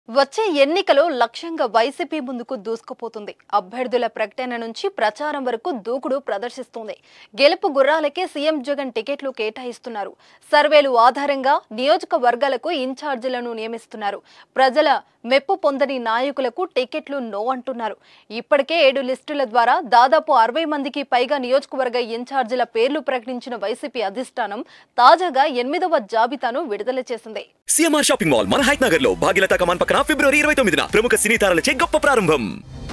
వచ్చే ఎన్నికలో లక్ష్యంగా వైసీపీ ముందుకు దూసుకుపోతుంది అభ్యర్థుల ప్రకటన నుంచి ప్రచారం వరకు దూకుడు ప్రదర్శిస్తుంది గెలుపు గుర్రాలకే సీఎం జగన్ టికెట్లు కేటాయిస్తున్నారు సర్వేలు ఆధారంగా నియోజకవర్గాలకు ఇన్ఛార్జీలను నియమిస్తున్నారు ప్రజల మెప్పు పొందని నాయకులకు టికెట్లు నో అంటున్నారు ఇప్పటికే ఏడు లిస్టుల ద్వారా దాదాపు అరవై మందికి పైగా నియోజకవర్గ ఇన్ఛార్జీల పేర్లు ప్రకటించిన వైసీపీ అధిష్టానం తాజాగా ఎనిమిదవ జాబితాను విడుదల చేసింది సిఎంఆర్ షాపింగ్ మాల్ మన హైట్ నగర్ లో భాగ్యలత కమాన్ పక్కన ఫిబ్రవరి ఇరవై తొమ్మిదిన ప్రముఖ సినీ తారలచే గొప్ప ప్రారంభం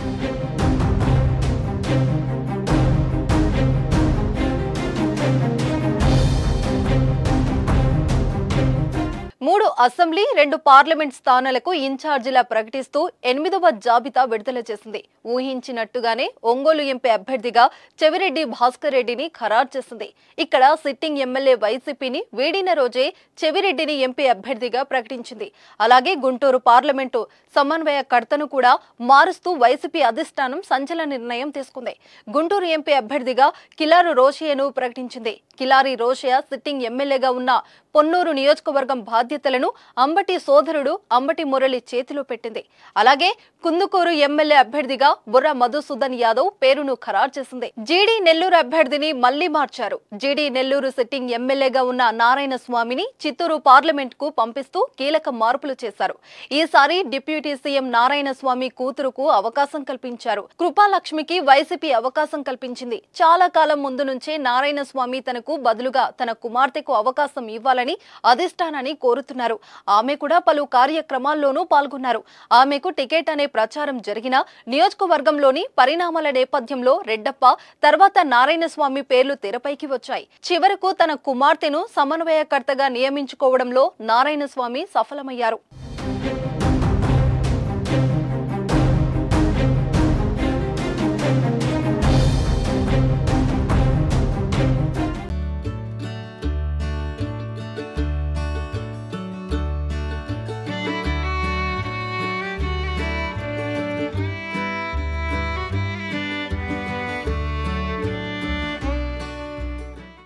మూడు అసెంబ్లీ రెండు పార్లమెంట్ స్థానాలకు ఇన్ఛార్జీలా ప్రకటిస్తూ ఎనిమిదవ జాబితా విడుదల చేసింది ఊహించినట్టుగానే ఒంగోలు ఎంపీ అభ్యర్థిగా చెవిరెడ్డి భాస్కర్ రెడ్డిని ఖరారు చేసింది ఇక్కడ సిట్టింగ్ ఎమ్మెల్యే వైసీపీని వీడిన రోజే చెవిరెడ్డిని ఎంపీ అభ్యర్థిగా ప్రకటించింది అలాగే గుంటూరు పార్లమెంటు సమన్వయకర్తను కూడా మారుస్తూ వైసీపీ అధిష్టానం సంచలన నిర్ణయం తీసుకుంది గుంటూరు ఎంపీ అభ్యర్థిగా కిలారు రోషయ్యను ప్రకటించింది కిలారి రోషయ్య సిట్టింగ్ ఎమ్మెల్యేగా ఉన్న పొన్నూరు నియోజకవర్గం బాధ్యతలను అంబటి సోదరుడు అంబటి మురళి చేతిలో పెట్టింది అలాగే కుందుకూరు ఎమ్మెల్యే అభ్యర్థిగా బుర్ర మధుసూదన్ యాదవ్ పేరును ఖరారు చేసింది జీడీ నెల్లూరు అభ్యర్థిని మళ్లీ మార్చారు జీడీ నెల్లూరు సిట్టింగ్ ఎమ్మెల్యేగా ఉన్న నారాయణ స్వామిని చిత్తూరు పార్లమెంట్ కు పంపిస్తూ కీలక మార్పులు చేశారు ఈసారి డిప్యూటీ సీఎం నారాయణ స్వామి కూతురుకు అవకాశం కల్పించారు కృపాలక్ష్మికి వైసీపీ అవకాశం కల్పించింది చాలా కాలం ముందు నుంచే నారాయణ స్వామి తనకు బదులుగా తన కుమార్తెకు అవకాశం ఇవ్వాలని అధిష్టానాన్ని కోరుతున్నారు ఆమె కూడా పలు కార్యక్రమాల్లోనూ పాల్గొన్నారు ఆమెకు టికెట్ అనే ప్రచారం జరిగినా నియోజకవర్గంలోని పరిణామాల నేపథ్యంలో రెడ్డప్ప తర్వాత నారాయణ స్వామి పేర్లు తెరపైకి వచ్చాయి చివరకు తన కుమార్తెను సమన్వయకర్తగా నియమించుకోవడంలో నారాయణ స్వామి సఫలమయ్యారు